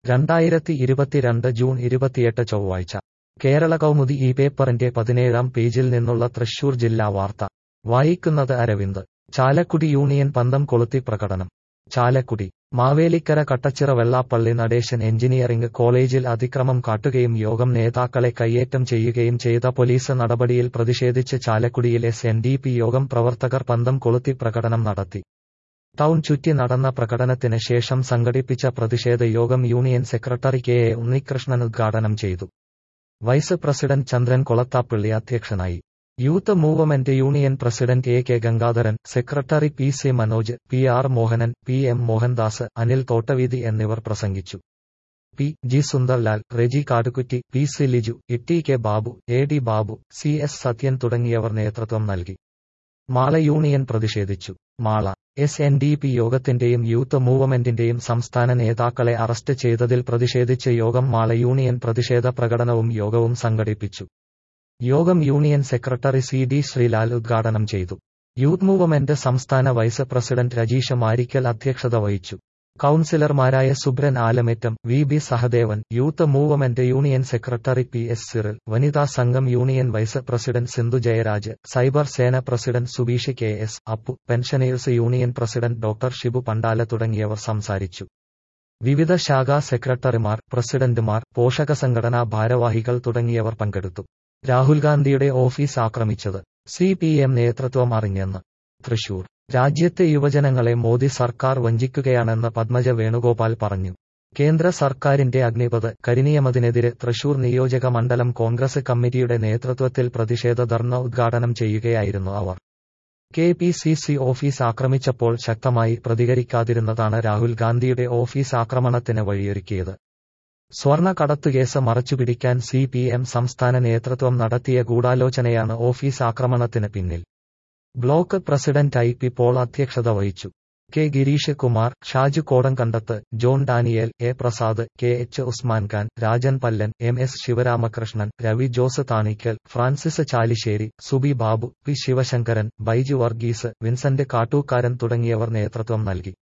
രണ്ടായിരത്തി ഇരുപത്തിരണ്ട് ജൂൺ ഇരുപത്തിയെട്ട് ചൊവ്വാഴ്ച കേരള കൗമുദി ഈ പേപ്പറിന്റെ പതിനേഴാം പേജിൽ നിന്നുള്ള തൃശൂർ ജില്ലാ വാർത്ത വായിക്കുന്നത് അരവിന്ദ് ചാലക്കുടി യൂണിയൻ പന്തം കൊളുത്തി പ്രകടനം ചാലക്കുടി മാവേലിക്കര കട്ടച്ചിറ വെള്ളാപ്പള്ളി നടേശൻ എഞ്ചിനീയറിംഗ് കോളേജിൽ അതിക്രമം കാട്ടുകയും യോഗം നേതാക്കളെ കയ്യേറ്റം ചെയ്യുകയും ചെയ്ത പോലീസ് നടപടിയിൽ പ്രതിഷേധിച്ച് ചാലക്കുടിയിൽ എസ് എൻ ഡി പി യോഗം പ്രവർത്തകർ പന്തം കൊളുത്തി പ്രകടനം നടത്തി ടൗൺ ചുറ്റി നടന്ന പ്രകടനത്തിന് ശേഷം സംഘടിപ്പിച്ച പ്രതിഷേധ യോഗം union secretary K A Unnikrishnan ഉദ്ഘാടനം ചെയ്തു വൈസ് പ്രസിഡന്റ് ചന്ദ്രൻ കൊളത്താപ്പള്ളി അധ്യക്ഷനായി youth movement union president A K Gangadharan secretary P C Manoj P R Mohanan P M Mohandas Anil Thottaveethi എന്നിവർ പ്രസംഗിച്ചു P G Sunderlal Reji Kadukutty P C Liju E K Babu A D Babu C S Sathyan തുടങ്ങിയവർ നേതൃത്വം നൽകി മാള യൂണിയൻ പ്രതിഷേധിച്ചു Mala S N D P യോഗത്തിന്റെയും യൂത്ത് മൂവ്മെന്റിന്റെയും സംസ്ഥാന നേതാക്കളെ അറസ്റ്റ് ചെയ്തതിൽ പ്രതിഷേധിച്ച് യോഗം മാള യൂണിയൻ പ്രതിഷേധ പ്രകടനവും യോഗവും സംഘടിപ്പിച്ചു യോഗം union secretary C D Sreelal ഉദ്ഘാടനം ചെയ്തു യൂത്ത് മൂവ്മെന്റ് സംസ്ഥാന വൈസ് പ്രസിഡന്റ് രജീഷ മാരിക്കൽ അധ്യക്ഷത വഹിച്ചു കൌൺസിലർമാരായ Subran Alamettam V B Sahadevan youth movement union secretary P S Cyril വനിതാ സംഘം union vice president Sindhu Jayaraj cyber സേന president Subeesh K S Appu pensioners union president doctor Shibu Pandala തുടങ്ങിയവർ സംസാരിച്ചു വിവിധ ശാഖാ സെക്രട്ടറിമാർ പ്രസിഡന്റുമാർ പോഷക സംഘടനാ ഭാരവാഹികൾ തുടങ്ങിയവർ പങ്കെടുത്തു രാഹുൽ ഗാന്ധിയുടെ ഓഫീസ് ആക്രമിച്ചത് സി പി എം നേതൃത്വം അറിഞ്ഞെന്ന് തൃശൂർ രാജ്യത്തെ യുവജനങ്ങളെ മോദി സർക്കാർ വഞ്ചിക്കുകയാണെന്ന് പത്മജ വേണുഗോപാൽ പറഞ്ഞു കേന്ദ്ര സർക്കാരിന്റെ അഗ്നിപത് കരിനിയമത്തിനെതിരെ തൃശൂർ നിയോജക മണ്ഡലം കോൺഗ്രസ് കമ്മിറ്റിയുടെ നേതൃത്വത്തിൽ പ്രതിഷേധ ധർണ ഉദ്ഘാടനം ചെയ്യുകയായിരുന്നു അവർ K P C C office ആക്രമിച്ചപ്പോൾ ശക്തമായി പ്രതികരിക്കാതിരുന്നതാണ് രാഹുൽ ഗാന്ധിയുടെ ഓഫീസ് ആക്രമണത്തിന് വഴിയൊരുക്കിയത് സ്വർണ കടത്തുകേസ് മറച്ചുപിടിക്കാൻ സി പി എം സംസ്ഥാന നേതൃത്വം നടത്തിയ ഗൂഢാലോചനയാണ് ഓഫീസ് ആക്രമണത്തിന് പിന്നിൽ block president I P Paul അധ്യക്ഷത വഹിച്ചു K Girish Kumar Shaju Kodamkandath John Daniel A Prasad K H Usman Khan Rajan Pallan M S Sivaramakrishnan Ravi Jose Thanikkal Francis Chalissery Subi Babu P Sivasankaran Baiju Varghese Vincent Kattookkaran തുടങ്ങിയവർ നേതൃത്വം നൽകി